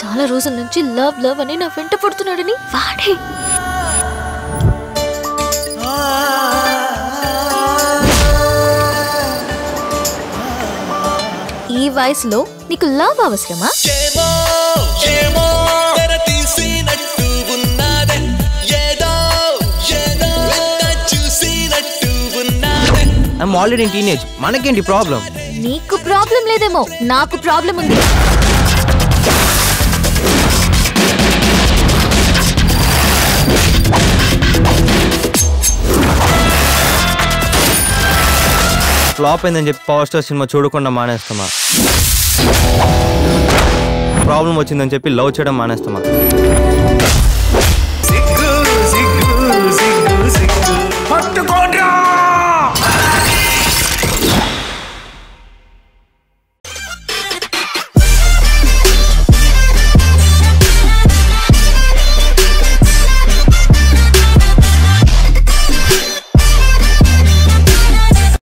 చాలా రోజుల నుంచి లవ్ లవ్ అని నా వెంట పడుతున్నాడని వాడే ఈ వయసులో నీకు లవ్ అవసరమా ఏమో ఏమో తెర తీసినట్టు ఉన్నదే ఏదో ఏదో వింత చూసినట్టు ఉన్నదే ఐఎమ్ ఆల్రెడీ ఇన్ టీనేజ్ మనకేంటి ప్రాబ్లం నీకు ప్రాబ్లం లేదేమో నాకు ప్రాబ్లం ఉంది ఫ్లాప్ అయిందని చెప్పి పవర్ స్టార్ సినిమా చూడకుండా మానేస్తామా ప్రాబ్లం వచ్చిందని చెప్పి లవ్ చేయడం మానేస్తామా సిగ్గు సిగ్గు సిగ్గు సిగ్గు